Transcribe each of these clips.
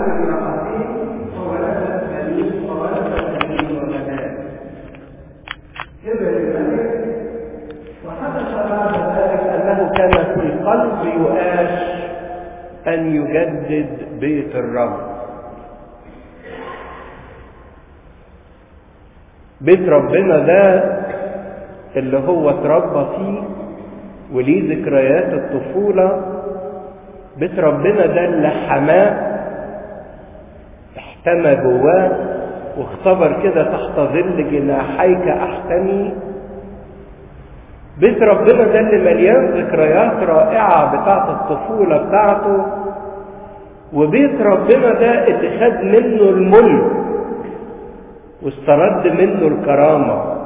امرأتين وولدت بنين وولدت بنين وبنات كبر الملك وحدث بعد ذلك أنه كان في قلب يؤاش أن يجدد بيت الرب بيت ربنا ده اللي هو اتربى فيه وليه ذكريات الطفولة بيت ربنا ده اللي حماه احتمى جواه واختبر كده تحت ظل جناحيك احتمي بيت ربنا ده اللي مليان ذكريات رائعة بتاعت الطفولة بتاعته وبيت ربنا ده اللي خد منه الملك واسترد منه الكرامة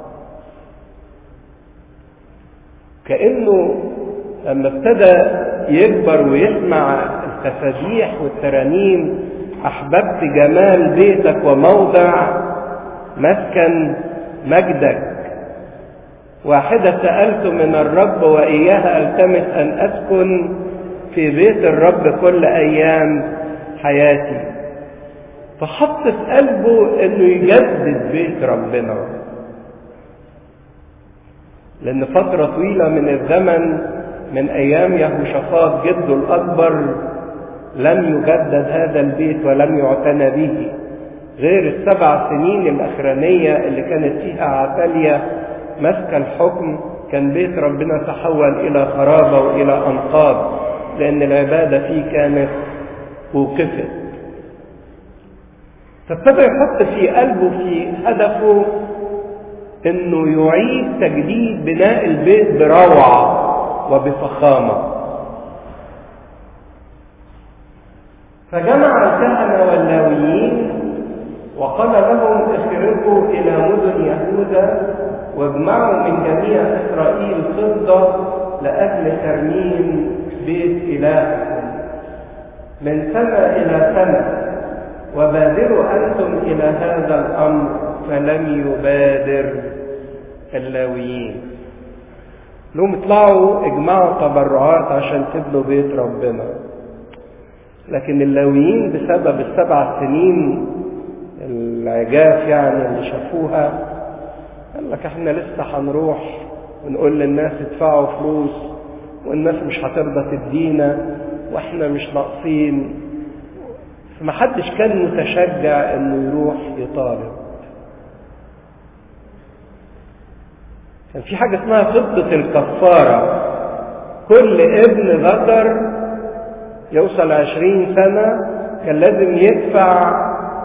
كأنه لما ابتدى يكبر ويسمع التسابيح والترانيم أحببت جمال بيتك وموضع مسكن مجدك واحدة سألت من الرب وإياها ألتمس أن أسكن في بيت الرب كل أيام حياتي فحط في قلبه انه يجدد بيت ربنا لان فترة طويلة من الزمن من ايام يهوشافاط جده الاكبر لم يجدد هذا البيت ولم يعتنى به غير السبع سنين الاخرانية اللي كانت فيها عتالية ماسكة الحكم كان بيت ربنا تحول الى خرابة والى انقاض لان العبادة فيه كانت وقفت فابتدى يحط في قلبه في هدفه انه يعيد تجديد بناء البيت بروعه وبفخامه فجمع الكهنه واللاويين وقال لهم اخرجوا الى مدن يهوذا واجمعوا من جميع اسرائيل فضه لاجل ترميم بيت الهكم من سنه الى سنه وبادروا أنتم إلى هذا الأمر فلم يبادر اللاويين لهم اطلعوا اجمعوا تبرعات عشان تبنوا بيت ربنا لكن اللاويين بسبب السبع سنين العجاف يعني اللي شافوها قال لك احنا لسه هنروح ونقول للناس ادفعوا فلوس والناس مش هترضى تدينا واحنا مش ناقصين فمحدش كان متشجع انه يروح يطالب كان في حاجة اسمها فضة الكفارة كل ابن ذكر يوصل عشرين سنة كان لازم يدفع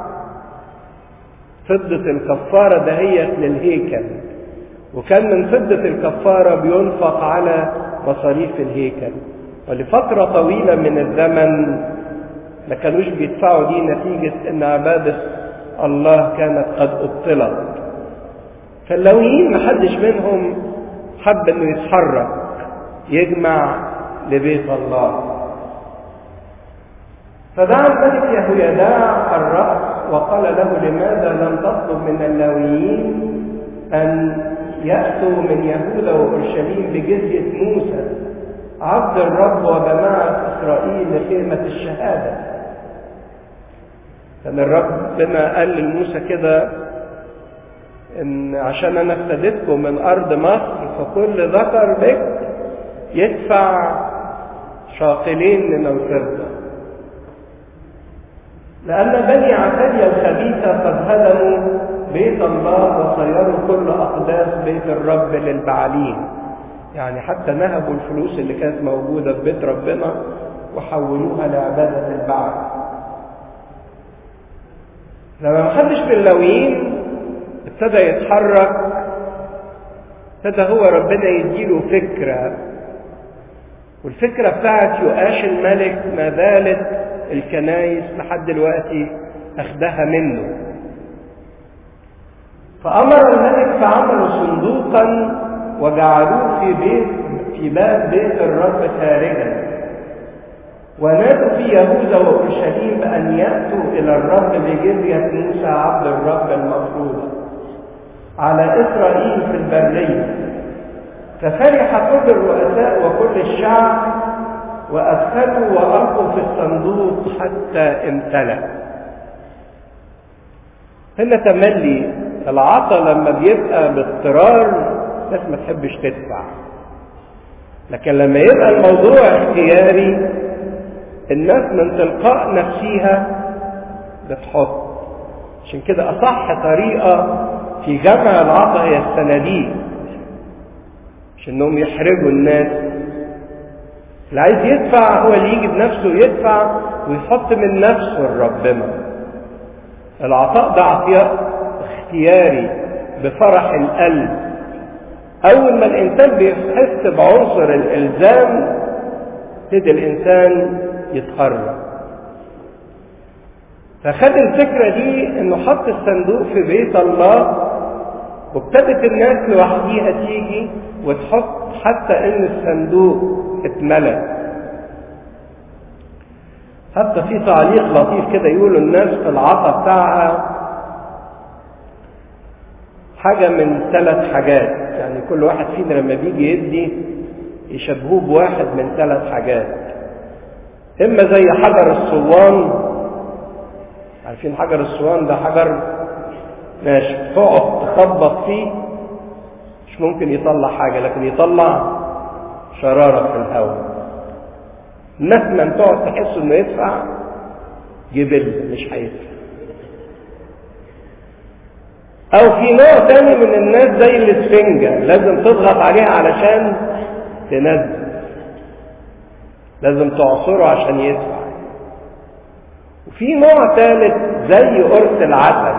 فضة الكفارة دهيت للهيكل وكان من فضة الكفارة بينفق على مصاريف الهيكل ولفترة طويلة من الزمن ما كانوش بيدفعوا دي نتيجة ان عبادة الله كانت قد ابطلت فاللويين ما حدش منهم حب انه يتحرك يجمع لبيت الله فدعا الملك يهويداع الرأس وقال له لماذا لم تطلب من اللاويين أن يأتوا من يهوذا وأورشليم بجزية موسى عبد الرب وجماعة إسرائيل لخيمة الشهادة كان الرب لما قال لموسى كده ان عشان انا افتديتكم من ارض مصر فكل ذكر بك يدفع شاقلين من الفضه لان بني عتاليا الخبيثه قد هدموا بيت الله وصيروا كل اقداس بيت الرب للبعالين يعني حتى نهبوا الفلوس اللي كانت موجوده في بيت ربنا وحولوها لعباده البعل لما محدش من اللاويين ابتدى يتحرك ابتدى هو ربنا يديله فكرة والفكرة بتاعت يؤاش الملك ما زالت الكنايس لحد دلوقتي أخدها منه فأمر الملك فعملوا صندوقا وجعلوه في بيت في باب بيت الرب خارجا ونادوا في يهوذا وأورشليم أن يأتوا إلى الرب بجزية موسى عبد الرب المفروضة على إسرائيل في البرية ففرح كل الرؤساء وكل الشعب وأدخلوا وألقوا في الصندوق حتى امتلأ هنا تملي العطا لما بيبقى باضطرار الناس ما تحبش تدفع لكن لما يبقى الموضوع اختياري الناس من تلقاء نفسها بتحط عشان كده أصح طريقة في جمع العطا هي الصناديق مش انهم يحرجوا الناس اللي عايز يدفع هو اللي يجي بنفسه يدفع ويحط من نفسه لربنا العطاء ده عطاء اختياري بفرح القلب اول ما الانسان بيحس بعنصر الالزام يبتدي الانسان يتخرج فخد الفكرة دي انه حط الصندوق في بيت الله وابتدت الناس لوحديها تيجي وتحط حتى ان الصندوق اتملى حتى في تعليق لطيف كده يقولوا الناس في العطا بتاعها حاجة من ثلاث حاجات يعني كل واحد فينا لما بيجي يدي يشبهوه بواحد من ثلاث حاجات إما زي حجر الصوان عارفين حجر الصوان ده حجر ناشف تقعد تخبط فيه مش ممكن يطلع حاجة لكن يطلع شرارة في الهواء مهما تقعد تحس انه يدفع جبل مش هيدفع او في نوع تاني من الناس زي الاسفنجة لازم تضغط عليها علشان تنزل لازم تعصره عشان يدفع وفي نوع ثالث زي قرص العسل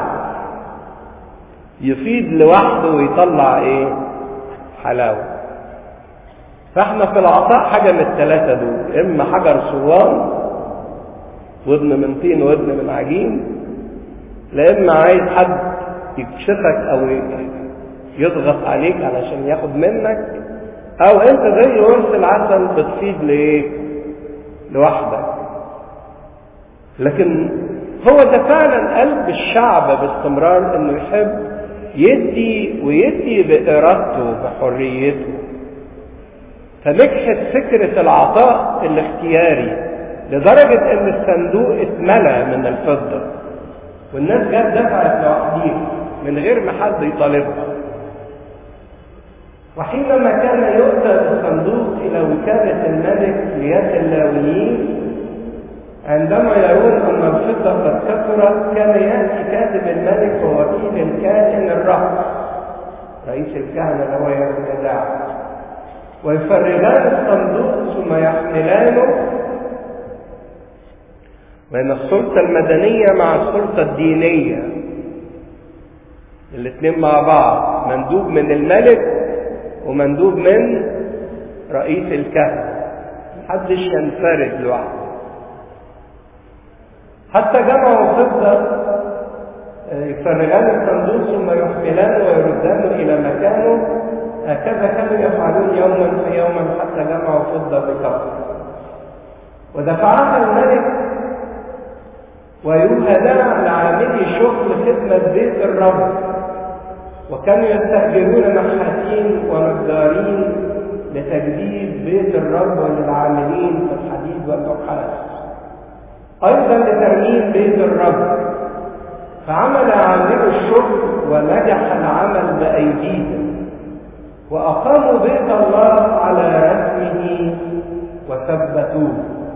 يفيض لوحده ويطلع ايه حلاوه فاحنا في العطاء حاجه من الثلاثه دول اما حجر صوان ودن من طين ودن من عجين لا اما عايز حد يكشفك او يضغط عليك علشان ياخد منك او انت زي قرص العسل بتفيض لايه لوحدك لكن هو ده فعلا قلب الشعب باستمرار انه يحب يدي ويدي بارادته بحريته فنجحت فكرة العطاء الاختياري لدرجة ان الصندوق اتملى من الفضة والناس جت دفعت لوحديها من غير ما حد يطالبها وحينما كان يؤتى الصندوق الى وكالة الملك ليد اللاويين عندما يرون أن الفضة قد كثرت كان يأتي كاتب الملك ووكيل الكاهن الرهب رئيس الكهنة اللي هو يهوذا ويفرغان الصندوق ثم يحملانه بين السلطة المدنية مع السلطة الدينية الاثنين مع بعض مندوب من الملك ومندوب من رئيس الكهنة محدش ينفرد لوحده حتى جمعوا فضة يفرغان الصندوق ثم يحملانه ويردانه إلى مكانه هكذا كانوا يفعلون يوما فيوما حتى جمعوا فضة بكثرة ودفعها الملك ويوهدان لعاملي شغل خدمة بيت الرب وكانوا يستأجرون نحاتين ونجارين لتجديد بيت الرب وللعاملين في الحديد والنحاس أيضا لترميم بيت الرب فعمل عاملو الشغل ونجح العمل بأيديهم وأقاموا بيت الله على رسمه وثبتوه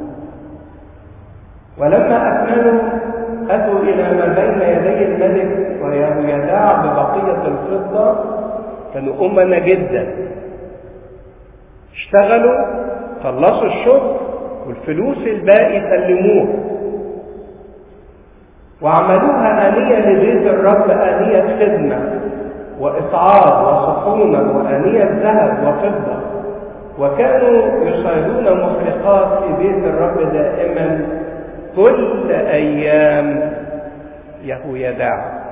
ولما أكملوا أتوا إلى ما بين يدي الملك ويهويداع ببقية الفضة كانوا أمنا جدا اشتغلوا خلصوا الشغل والفلوس الباقي سلموه وعملوها آنية لبيت الرب آنية خدمة وإسعاد وصحونا وآنية ذهب وفضة وكانوا يصيدون محرقات في بيت الرب دائما كل أيام يهويداع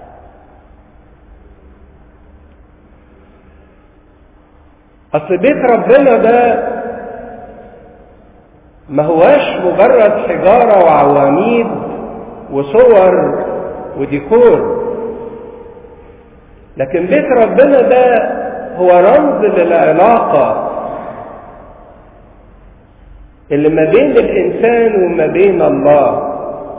أصل بيت ربنا ده ما هواش مجرد حجارة وعواميد وصور وديكور لكن بيت ربنا ده هو رمز للعلاقة اللي ما بين الإنسان وما بين الله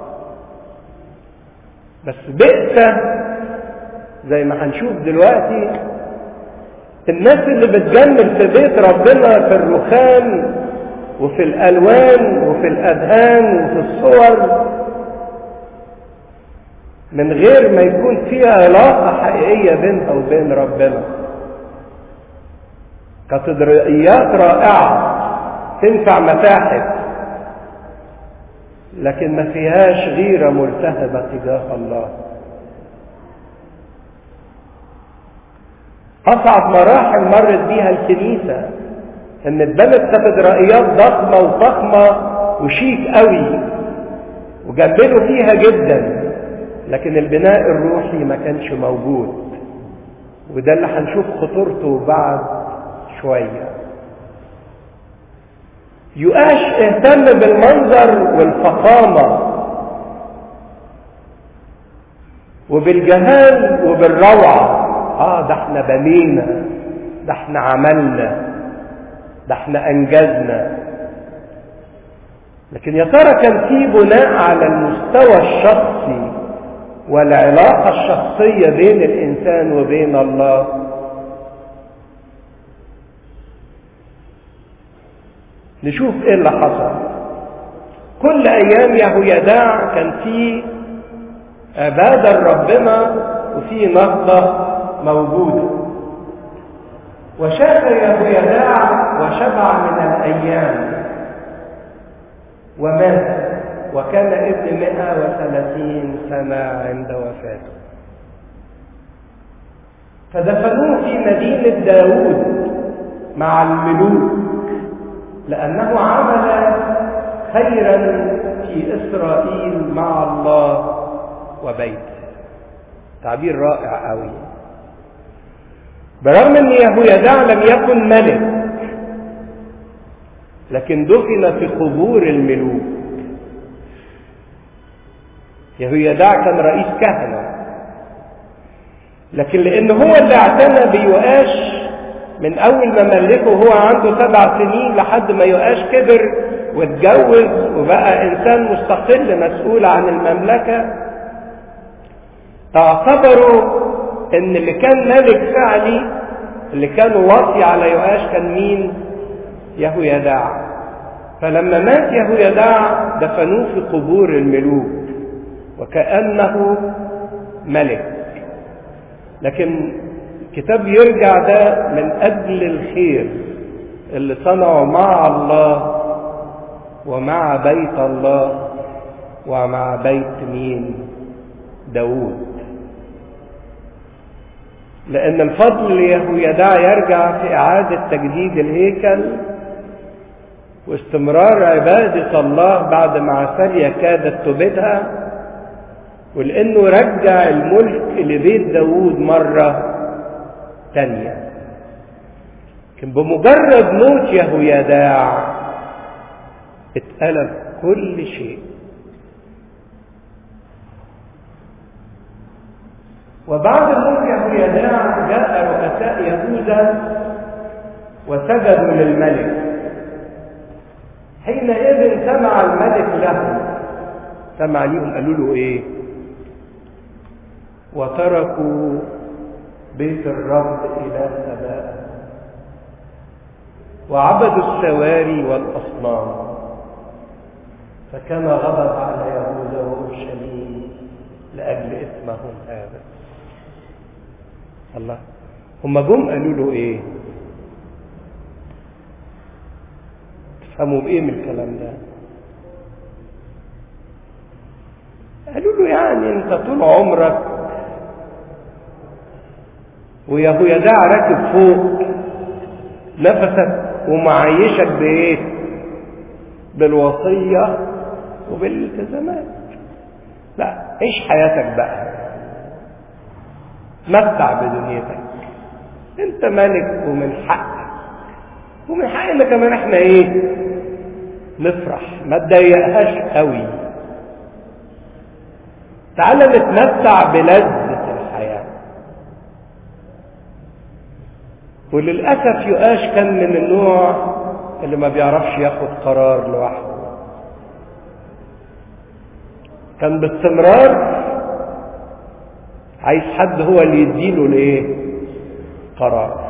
بس بئس زي ما هنشوف دلوقتي الناس اللي بتجمل في بيت ربنا في الرخام وفي الألوان وفي الأذهان وفي الصور من غير ما يكون فيها علاقة حقيقية بينها وبين ربنا كاتدرائيات رائعة تنفع متاحف لكن ما فيهاش غيرة ملتهبة تجاه الله أصعب مراحل مرت بيها الكنيسة إن اتبنت كاتدرائيات ضخمة وفخمة وشيك قوي وجملوا فيها جدا لكن البناء الروحي ما كانش موجود وده اللي هنشوف خطورته بعد شوية يؤاش اهتم بالمنظر والفخامة وبالجمال وبالروعة اه ده احنا بنينا ده احنا عملنا ده احنا انجزنا لكن يا ترى كان في بناء على المستوى الشخصي والعلاقة الشخصية بين الإنسان وبين الله نشوف ايه اللي حصل كل ايام يهويداع كان في عبادة لربنا وفي نهضة موجودة وشاف يهويداع وشبع من الايام ومات وكان ابن مئة وثلاثين سنة عند وفاته فدفنوه في مدينة داود مع الملوك لأنه عمل خيرا في إسرائيل مع الله وبيته تعبير رائع قوي برغم ان يهويداع لم يكن ملك لكن دفن في قبور الملوك يهويداع كان رئيس كهنه لكن لان هو اللي اعتنى بيؤاش من اول ما ملكه وهو عنده سبع سنين لحد ما يؤاش كبر واتجوز وبقى انسان مستقل مسؤول عن المملكه اعتبروا ان اللي كان ملك فعلي اللي كان واطي على يؤاش كان مين يهويداع فلما مات يهويداع دفنوه في قبور الملوك وكانه ملك لكن الكتاب يرجع ده من أجل الخير اللي صنعه مع الله ومع بيت الله ومع بيت مين داود لأن الفضل ليهويداع يرجع في إعادة تجديد الهيكل واستمرار عبادة الله بعد ما عساليا كادت تبيدها ولأنه رجع الملك لبيت داود مرة تانية لكن بمجرد موت يهويداع اتقلب كل شيء وبعد موت يهويداع جاء رؤساء يهوذا وسجدوا للملك حينئذ سمع الملك لهم سمع ليهم قالوا له ايه وتركوا بيت الرب إله أبائهم وعبدوا السواري والأصنام فكان غضب على يهوذا وأورشليم لأجل إثمهم هذا الله هم جم قالوا له إيه تفهموا بإيه من الكلام ده قالوا له يعني أنت طول عمرك ويهويداع راكب فوق نفسك ومعيشك بايه بالوصية وبالالتزامات لا عيش حياتك بقى متع بدنيتك انت ملك ومن حقك ومن حقنا كمان احنا ايه نفرح ما تضايقهاش قوي تعال نتمتع بلذة الحياه وللأسف يؤاش كان من النوع اللي ما بيعرفش ياخد قرار لوحده كان باستمرار عايز حد هو اللي يديله الايه قرار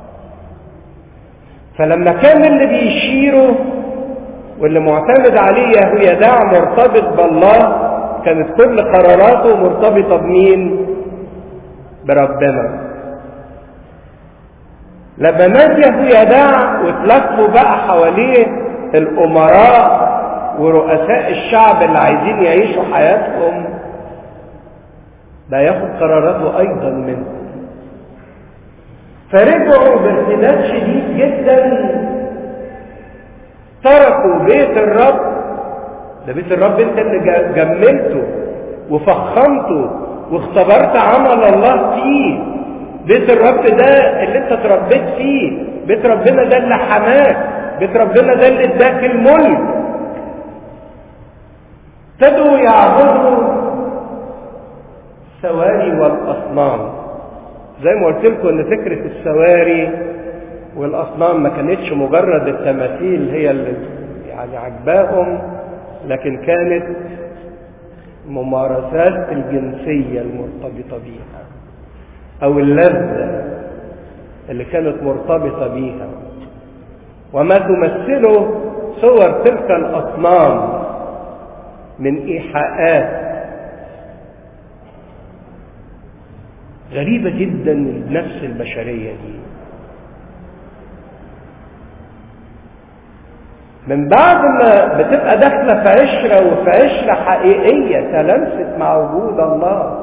فلما كان اللي بيشيره واللي معتمد عليه يهويداع مرتبط بالله كانت كل قراراته مرتبطة بمين بربنا لما مات يهويداع واتلفوا بقى حواليه الامراء ورؤساء الشعب اللي عايزين يعيشوا حياتهم ده ياخد قراراته ايضا منهم فرجعوا بارتداد شديد جدا تركوا بيت الرب ده بيت الرب انت اللي جملته وفخمته واختبرت عمل الله فيه بيت الرب ده اللي انت اتربيت فيه بيت ربنا ده اللي حماك بيت ربنا ده اللي اداك الملك ابتدوا يعبدوا السواري والاصنام زي ما قلت لكم ان فكره السواري والاصنام ما كانتش مجرد التماثيل هي اللي يعني عجباهم لكن كانت ممارسات الجنسيه المرتبطه بيها او اللذه اللي كانت مرتبطه بيها وما تمثله صور تلك الاصنام من ايحاءات غريبة جدا النفس البشرية دي من بعد ما بتبقى داخلة في عشرة وفي عشرة حقيقية تلمست مع وجود الله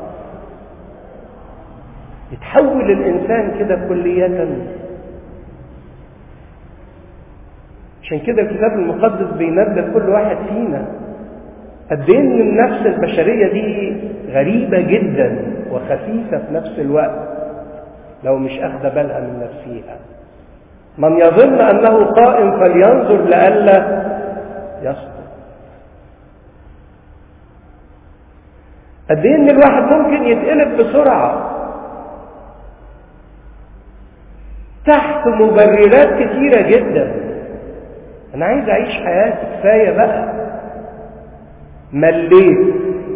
يتحول الإنسان كده كلية عشان كده الكتاب المقدس بينبه كل واحد فينا قد ايه ان النفس البشريه دي غريبه جدا وخفيفه في نفس الوقت لو مش اخذ بالها من نفسها من يظن انه قائم فلينظر لئلا يسقط قد ايه ان الواحد ممكن يتقلب بسرعه تحت مبررات كتيره جدا انا عايز اعيش حياتي كفايه بقى مليت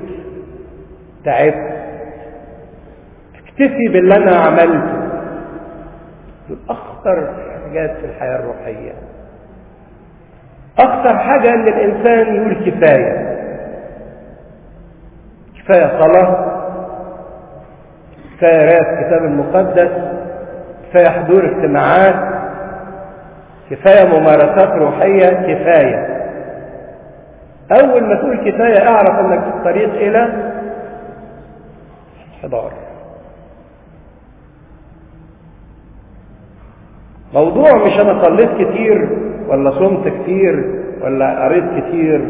تعبت اكتفي باللي انا عملته دول اخطر حاجات في الحياه الروحيه اخطر حاجه ان الانسان يقول كفايه كفايه صلاه كفايه قراءه الكتاب المقدس كفايه حضور اجتماعات كفايه ممارسات روحيه كفايه أول ما تقول كفاية أعرف أنك في الطريق إلى حضار موضوع مش أنا صليت كتير ولا صمت كتير ولا قريت كتير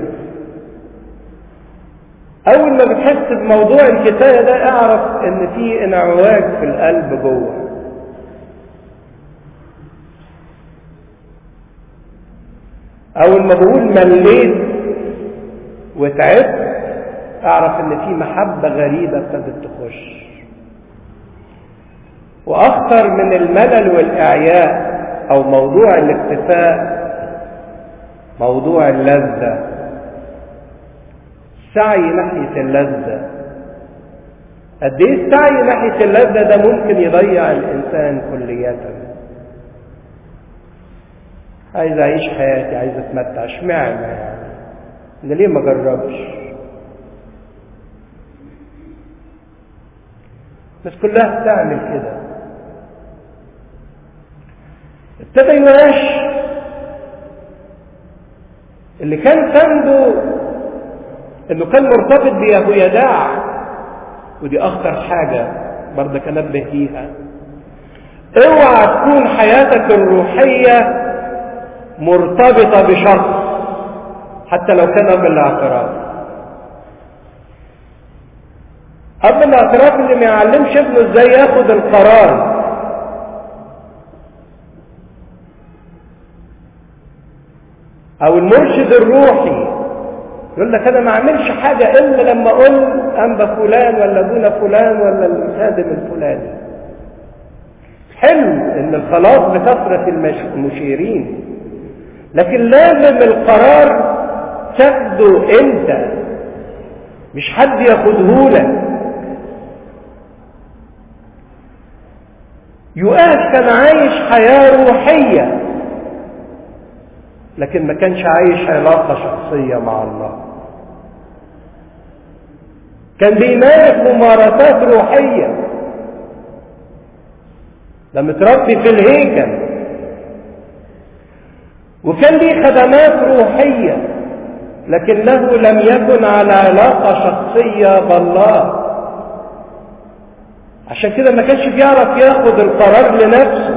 أول ما بتحس بموضوع الكفاية ده أعرف إن في انعواج في القلب جوه أول ما بقول مليت وتعبت اعرف ان في محبه غريبه ابتدت تخش واخطر من الملل والاعياء او موضوع الاكتفاء موضوع اللذه السعي ناحيه اللذه قد ايه السعي ناحيه اللذه ده ممكن يضيع الانسان كليا عايز اعيش حياتي عايز اتمتع اشمعنى يعني انا ليه ما اجربش الناس كلها بتعمل كده ابتدى يناقش اللي كان سنده انه كان مرتبط بيهويداع ودي اخطر حاجه برضك انبه فيها اوعى تكون حياتك الروحيه مرتبطه بشخص حتى لو كان اب الاعتراف اب الاعتراف اللي ما يعلمش ابنه ازاي ياخد القرار او المرشد الروحي يقول لك انا ما اعملش حاجه الا لما اقول انبا فلان ولا ابونا فلان ولا الخادم الفلاني حلو ان الخلاص بكثره المشيرين لكن لازم القرار تاخده انت مش حد ياخدهولك يؤاس كان عايش حياة روحية لكن ما كانش عايش علاقة شخصية مع الله كان بيمارس ممارسات روحية ده متربي في الهيكل وكان ليه خدمات روحية لكنه لم يكن على علاقة شخصية بالله عشان كده ما كانش بيعرف ياخد القرار لنفسه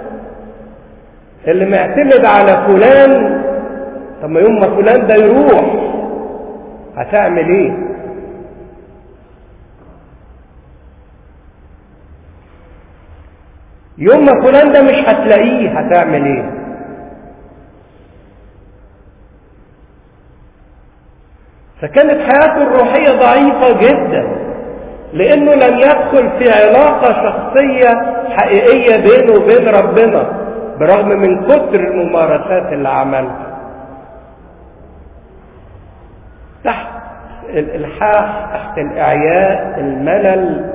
اللي معتمد على فلان طب ما يوم ما فلان ده يروح هتعمل ايه يوم ما فلان ده مش هتلاقيه هتعمل ايه فكانت حياته الروحية ضعيفة جدا لانه لم يدخل في علاقة شخصية حقيقية بينه وبين ربنا برغم من كتر الممارسات اللي عملها تحت الالحاح تحت الاعياء الملل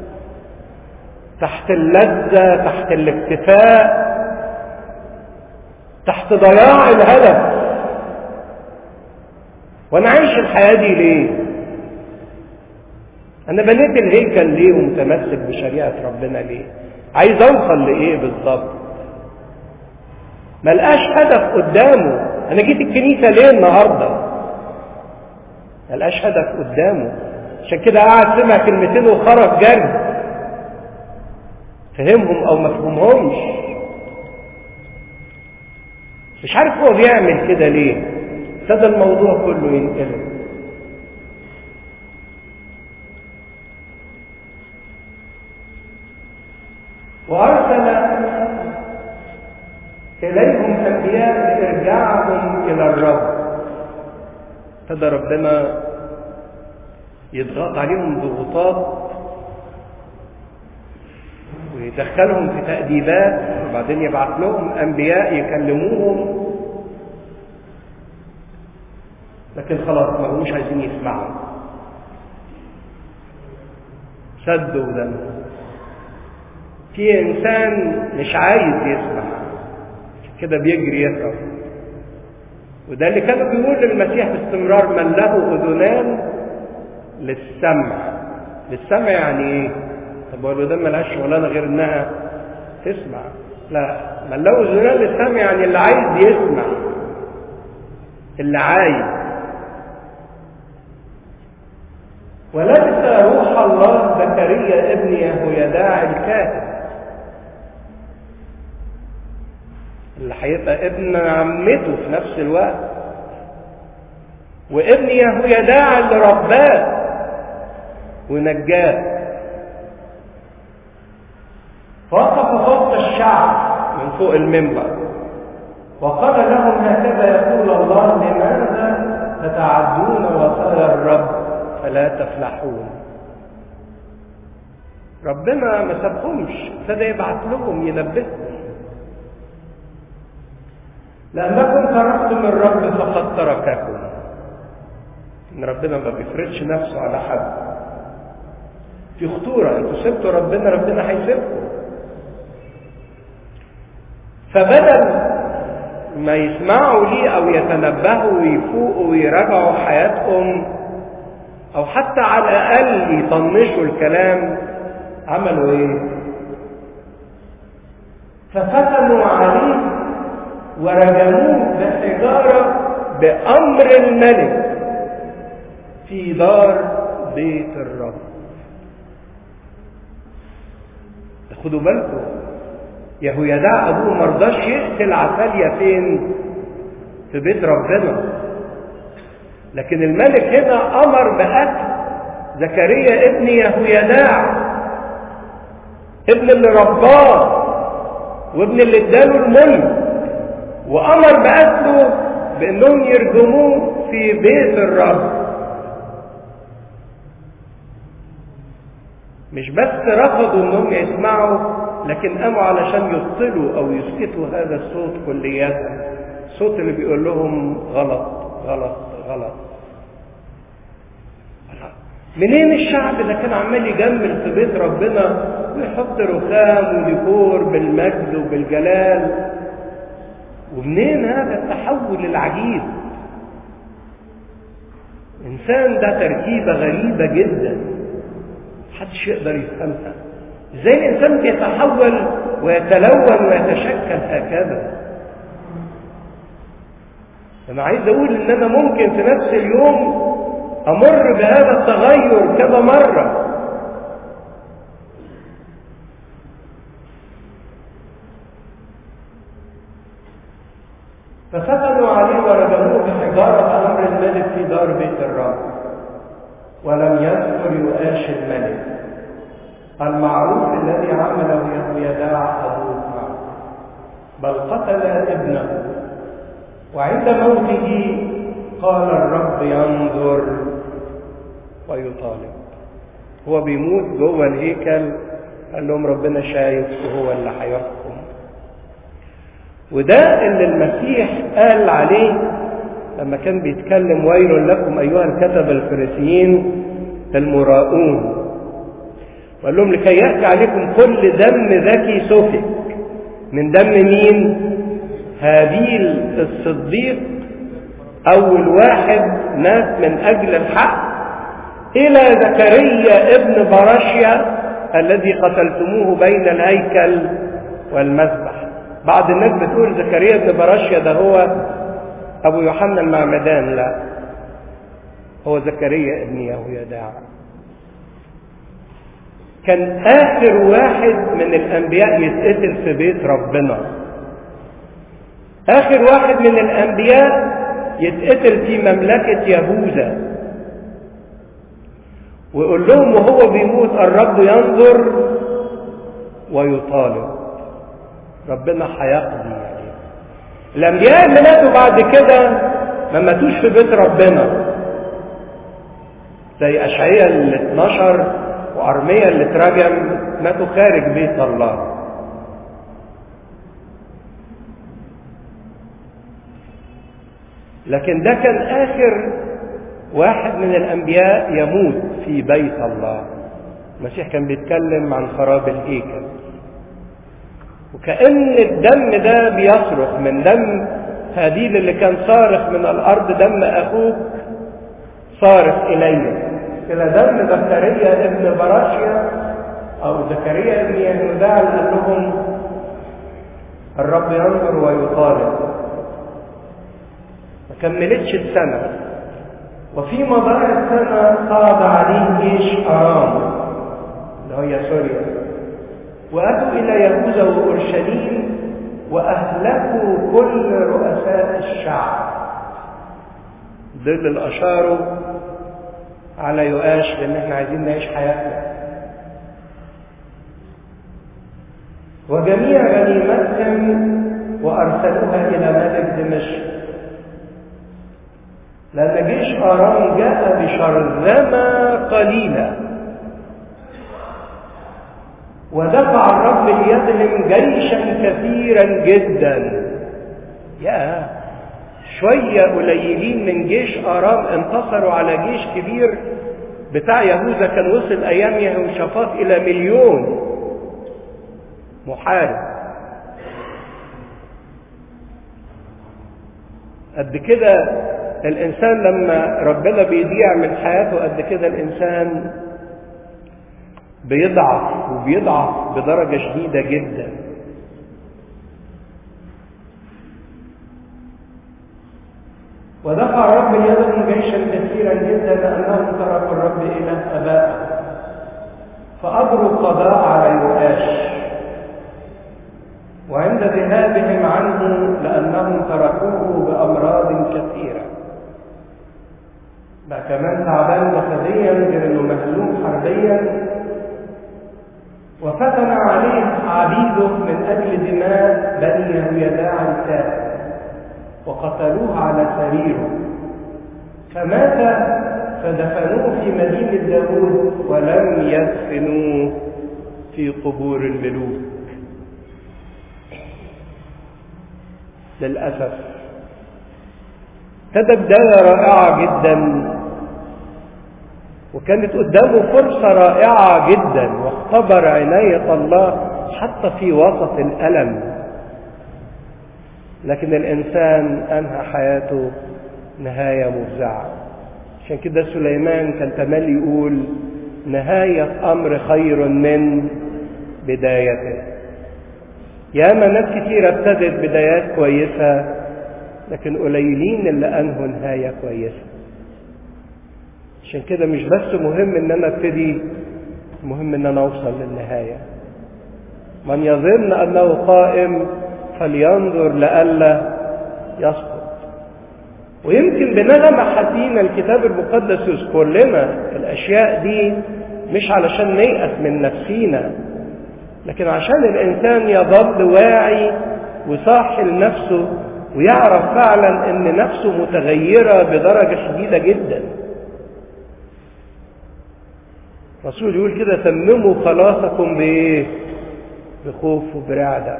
تحت اللذة تحت الاكتفاء تحت ضياع الهدف وانا عايش الحياة دي ليه انا بنيت الهيكل ليه ومتمسك بشريعة ربنا ليه عايز اوصل لايه بالظبط ملقاش هدف قدامه انا جيت الكنيسة ليه النهاردة ملقاش هدف قدامه عشان كده قعد سمع كلمتين وخرج جري فهمهم او ما فهمهمش مش عارف هو بيعمل كده ليه ابتدى الموضوع كله ينقلب وارسل اليهم انبياء لارجاعهم الى الرب ابتدى ربنا يضغط عليهم ضغوطات ويدخلهم في تأديبات وبعدين يبعث لهم أنبياء يكلموهم لكن خلاص ما هموش عايزين يسمعوا سدوا ودم في إنسان مش عايز يسمع كده بيجري يهرب وده اللي كانوا بيقول للمسيح باستمرار من له أذنان للسمع للسمع يعني ايه طب هو ده ملهاش شغلانه غير انها تسمع لا من له اذنان للسمع يعني اللي عايز يسمع اللي عايز ولبس روح الله زكريا ابن يهويداع الكاتب اللي هيبقى ابن عمته في نفس الوقت وابن يهويداع اللي رباه ونجاه فوقف فوق الشعب من فوق المنبر وقال لهم هكذا يقول الله لماذا تتعدون وصايا الرب فلا تفلحون ربنا ما سابهمش ابتدى يبعت لهم ينبههم لأنكم تركتم الرب فقد ترككم إن ربنا ما بيفرضش نفسه على حد في خطورة انتوا سبتوا ربنا ربنا هيسيبكم فبدل ما يسمعوا ليه او يتنبهوا ويفوقوا ويراجعوا حياتهم او حتى على الاقل يطنشوا الكلام عملوا ايه ففتنوا عليه ورجموه بحجارة بأمر الملك في دار بيت الرب خدوا بالكم يهويداع ابوه مرضاش يقتل عسالية فين في بيت ربنا لكن الملك هنا امر بقتل زكريا ابن يهويداع ابن اللي رباه وابن اللي اداله الملك وامر بقتله بانهم يرجموه في بيت الرب مش بس رفضوا انهم يسمعوا لكن قاموا علشان يبطلوا او يسكتوا هذا الصوت كليا الصوت اللي بيقول لهم غلط غلط غلط منين الشعب ده كان عمال يجمل في بيت ربنا ويحط رخام وديكور بالمجد وبالجلال ومنين هذا التحول العجيب الانسان ده تركيبه غريبه جدا محدش يقدر يفهمها ازاي الانسان بيتحول ويتلون ويتشكل هكذا انا عايز اقول ان انا ممكن في نفس اليوم امر بهذا التغير كذا مره فختموا عليه ورجموه بحجارة أمر الملك في دار بيت الرب ولم يذكر يؤاش الملك المعروف الذي عمله يهويداع أبوه معه بل قتل ابنه وعند موته قال الرب ينظر ويطالب هو بيموت جوه الهيكل قال لهم ربنا شايف وهو اللي هيحكم وده اللي المسيح قال عليه لما كان بيتكلم ويل لكم ايها الكتبه الفريسيين المراؤون وقال لهم لكي ياتي عليكم كل دم ذكي سفك من دم مين هابيل الصديق اول واحد مات من اجل الحق الى زكريا ابن براشيا الذي قتلتموه بين الهيكل والمذبح بعض الناس بتقول زكريا ابن براشيا ده هو ابو يوحنا المعمدان لا هو زكريا ابن يهويداع كان اخر واحد من الانبياء يتقتل في بيت ربنا اخر واحد من الانبياء يتقتل في مملكة يهوذا ويقول لهم وهو بيموت الرب ينظر ويطالب ربنا هيقضي عليه الانبياء اللي ماتوا بعد كده ما ماتوش في بيت ربنا زي اشعياء ال 12 وارميا اللي اترجم ماتوا خارج بيت الله لكن ده كان اخر واحد من الانبياء يموت في بيت الله المسيح كان بيتكلم عن خراب الهيكل وكأن الدم ده بيصرخ من دم هابيل اللي كان صارخ من الأرض دم أخوك صارخ إلي إلى دم زكريا ابن براشيا أو زكريا ابن يهوذا اللي قال لهم الرب ينظر ويطالب ما كملتش السنة وفي مدار السنة قاد عليه جيش أرام اللي هي سوريا وأتوا إلى يهوذا وأورشليم وأهلكوا كل رؤساء الشعب دول اللي أشاروا على يؤاش لأن احنا عايزين نعيش حياتنا وجميع غنيمتهم وأرسلوها إلى ملك دمشق لأن جيش أرام جاء بشرذمة قليلة ودفع الرب ليدهم جيشا كثيرا جدا يا شوية قليلين من جيش أرام انتصروا على جيش كبير بتاع يهوذا كان وصل أيام يهوشافاط إلى مليون محارب قد كده الإنسان لما ربنا بيضيع من حياته قد كده الإنسان بيضعف وبيضعف بدرجة شديدة جدا ودفع الرب يدهم جيشا كثيرا جدا لأنهم تركوا الرب إله أبائهم فأجروا القضاء على يؤاش وعند ذهابهم عنه لأنهم تركوه بأمراض كثيرة بقى كمان تعبان جسديا غير انه مهزوم حربيا وفتن عليه عبيده من اجل دماء بني يهويداع الكافر وقتلوه على سريره فمات فدفنوه في مدينة داود ولم يدفنوه في قبور الملوك للأسف ابتدى بداية رائعة جدا وكانت قدامه فرصة رائعة جدا واختبر عناية الله حتى في وسط الألم لكن الإنسان أنهى حياته نهاية مفزعة عشان كده سليمان كان تملي يقول نهاية أمر خير من بدايته ياما ناس كتيرة ابتدت بدايات كويسة لكن قليلين اللي أنهوا نهاية كويسة عشان كده مش بس مهم ان انا ابتدي مهم ان انا اوصل للنهاية من يظن انه قائم فلينظر لئلا يسقط ويمكن بنغمة حزينة الكتاب المقدس يذكر لنا الاشياء دي مش علشان نيأس من نفسينا لكن عشان الانسان يظل واعي وصاحي لنفسه ويعرف فعلا ان نفسه متغيرة بدرجة شديدة جدا الرسول يقول كده تمموا خلاصكم بايه بخوف وبرعدة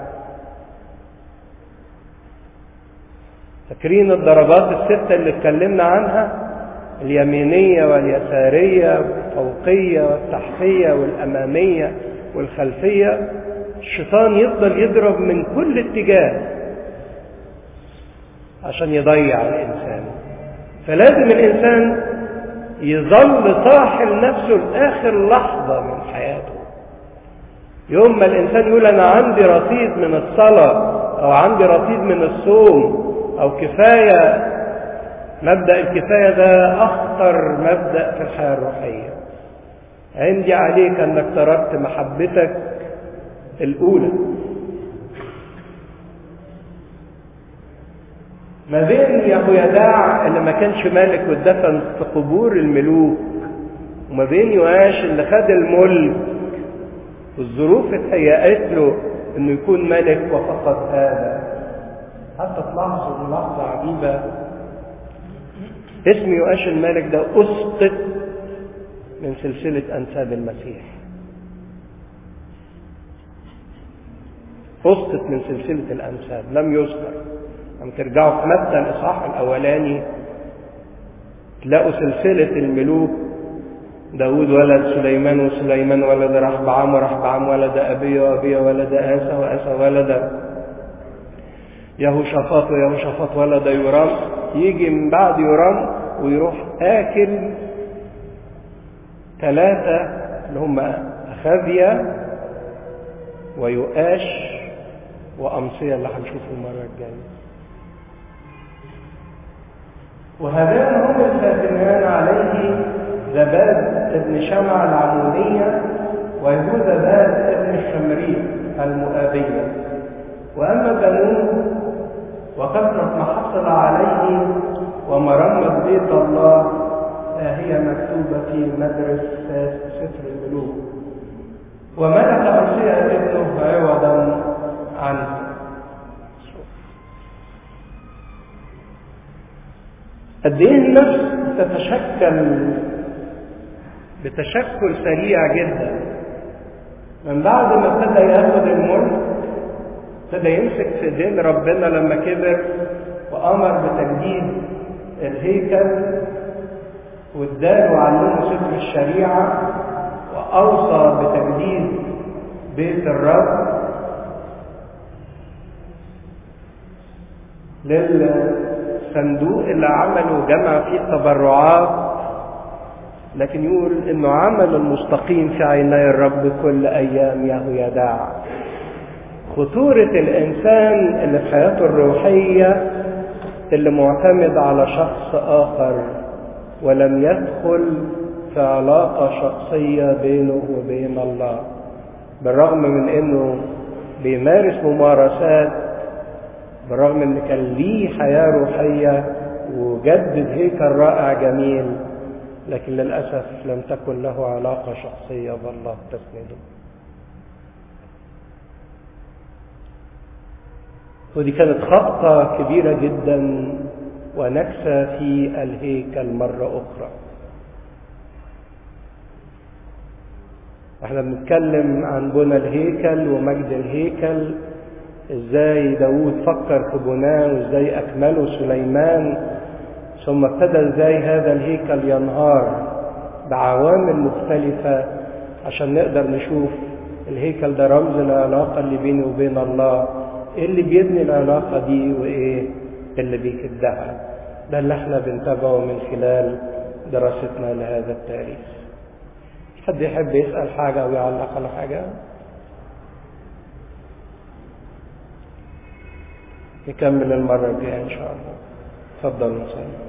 فاكرين الضربات الستة اللي اتكلمنا عنها اليمينية واليسارية والفوقية والتحتية والأمامية والخلفية الشيطان يفضل يضرب من كل اتجاه عشان يضيع الإنسان فلازم الإنسان يظل صاحي لنفسه لآخر لحظة من حياته يوم ما الإنسان يقول أنا عندي رصيد من الصلاة أو عندي رصيد من الصوم أو كفاية مبدأ الكفاية ده أخطر مبدأ في الحياة الروحية عندي عليك أنك تركت محبتك الأولى ما بين يهويداع اللي ما كانش ملك واتدفن في قبور الملوك وما بين يواش اللي خد الملك والظروف اتهيأت له انه يكون ملك وفقد هذا حتى تلاحظوا ملاحظة عجيبة اسم يواش الملك ده أسقط من سلسلة أنساب المسيح أسقط من سلسلة الأنساب لم يذكر لما ترجعوا في متى الإصحاح الأولاني تلاقوا سلسلة الملوك داود ولد سليمان وسليمان ولد رحبعام ورحبعام ولد أبي وأبي ولد آسى وآسى ولد يهوشافاط ويهوشافاط ولد يورام يجي من بعد يورام ويروح آكل ثلاثة اللي هم أخافيا ويؤاش وأمصية اللي هنشوفه المرة الجاية وهذان هم الخاتمان عليه زباد ابن شمع العمودية ويهوذا باد ابن الشمرية المؤابية وأما بنوه وكثرة ما حصل عليه ومرمة بيت الله هي مكتوبة في مدرس سفر الملوك وملك أرسيا ابنه عوضا عنه قد ايه النفس تتشكل بتشكل سريع جدا من بعد ما ابتدى ياخد الملك ابتدى يمسك في ايدين ربنا لما كبر وامر بتجديد الهيكل واداله وعلمه سفر الشريعه واوصى بتجديد بيت الرب للصندوق اللي عمله جمع فيه التبرعات لكن يقول انه عمل المستقيم في عيني الرب كل ايام يهويداع خطورة الانسان اللي في حياته الروحية اللي معتمد على شخص اخر ولم يدخل في علاقة شخصية بينه وبين الله بالرغم من انه بيمارس ممارسات بالرغم ان كان ليه حياة روحية وجدد هيكل رائع جميل لكن للأسف لم تكن له علاقة شخصية بالله تسنده ودي كانت خطة كبيرة جدا ونكسة في الهيكل مرة أخرى احنا بنتكلم عن بنى الهيكل ومجد الهيكل ازاي داود فكر في بناه وازاي اكمله سليمان ثم ابتدى ازاي هذا الهيكل ينهار بعوامل مختلفة عشان نقدر نشوف الهيكل ده رمز العلاقة اللي بيني وبين الله ايه اللي بيبني العلاقة دي وايه اللي بيكدها ده اللي احنا بنتابعه من خلال دراستنا لهذا التاريخ حد يحب يسأل حاجة أو يعلق على حاجة نكمل المرة الجاية إن شاء الله تفضل نصلي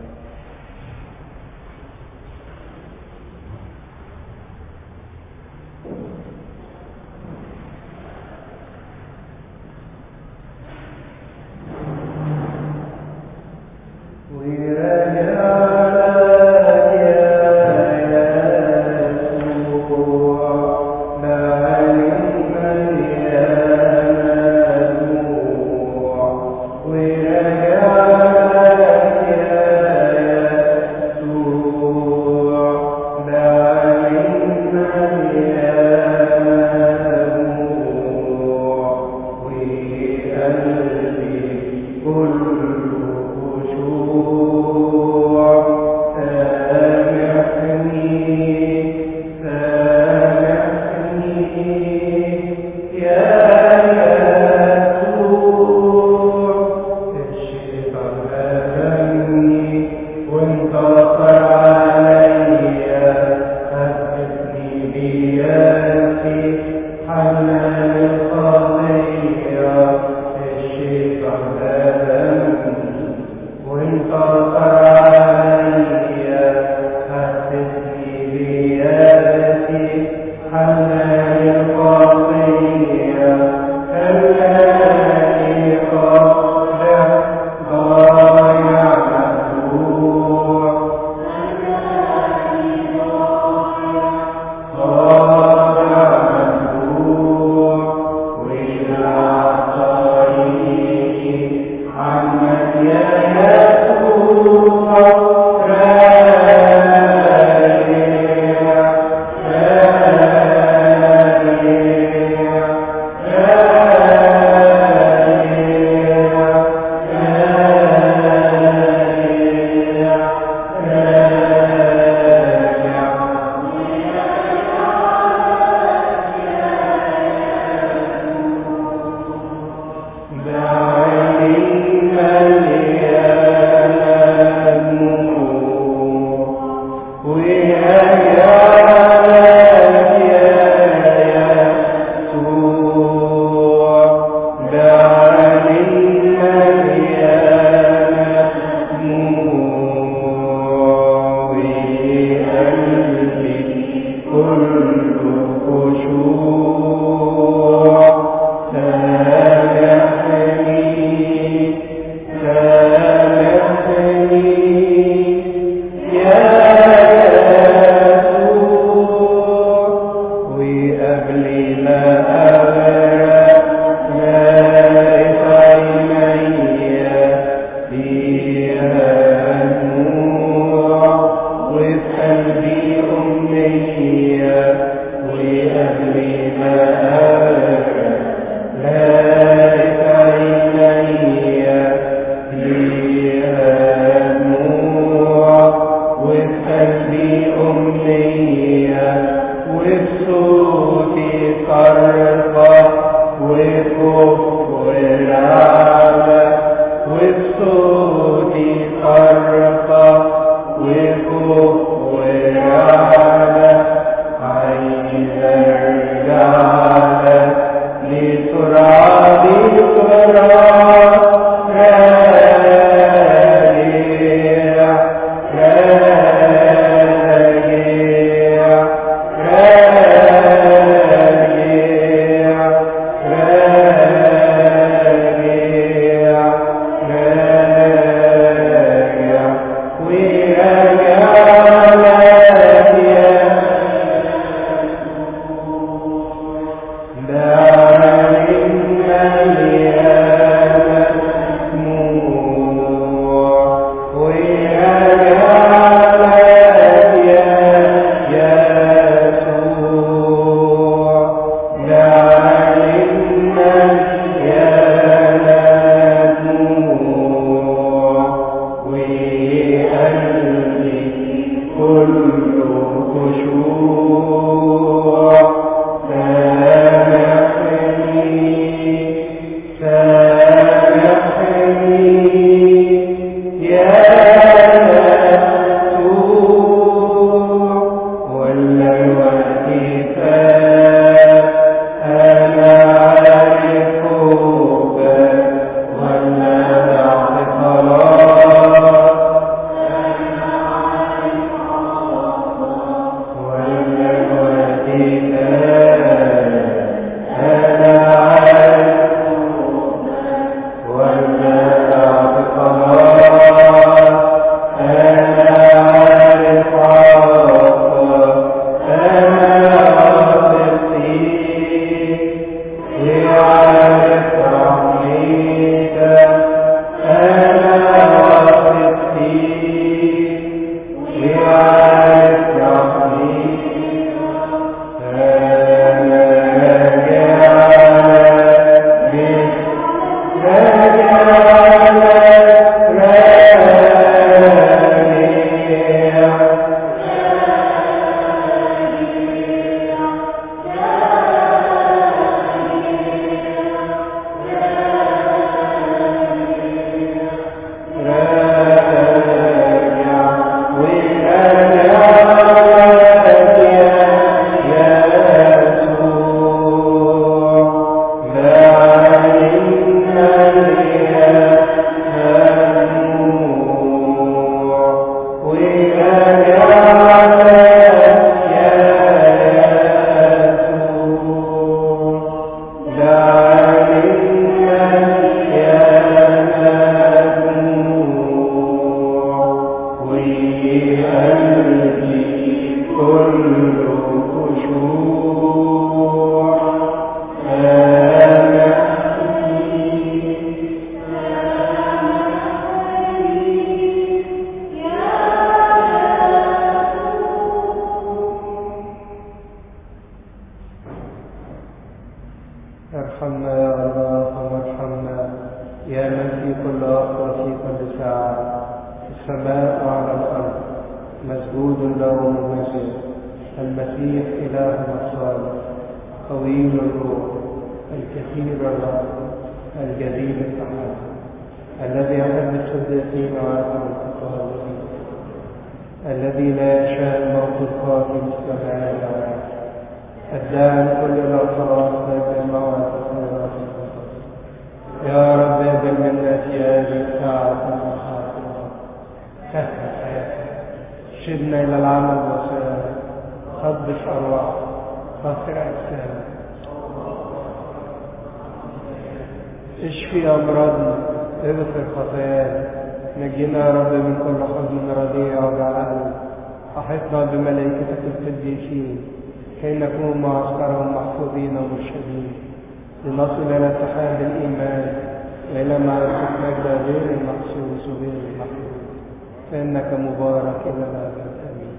وفي قلبي أمنية وقبلي ارحمنا يا الله وارحمنا يا من في كل وقت وفي كل ساعة في السماء وعلى الأرض مسجود له ممجد المسيح إلهنا الصالح طويل الروح الكثير الرحمة الجليل التحمل الذي يحب الصديقين ويرحم الخطايا الذي لا يشاء موت القاتل السماء العالم الداعي كل الاوصاف ذاك الموعد الخيرات يا رب اقبل منا في هذه الساعة الخاطئة سهل حياتنا شدنا إلى العمل والسلام قدس أرواح طهر أجسامنا اشفي أمراضنا اغفر خطايانا نجينا يا رب من كل حزن رديع وجعل أحطنا بملائكتك القديسين كي نكون معسكرهم محفوظين ومرشدين لنصل إلى اتحاد الإيمان وإلى معرفة مجد غير المحسوس وغير المحسوس فإنك مبارك إلى الأبد آمين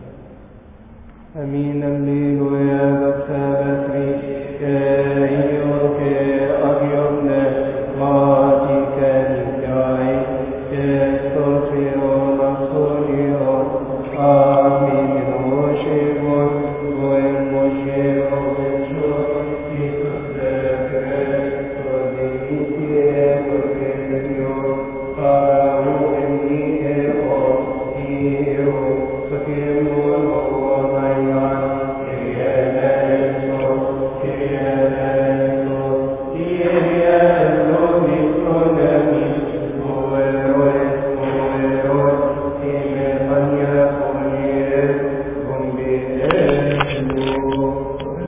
أمين الليل ويا بسابتري كي يوكي أبي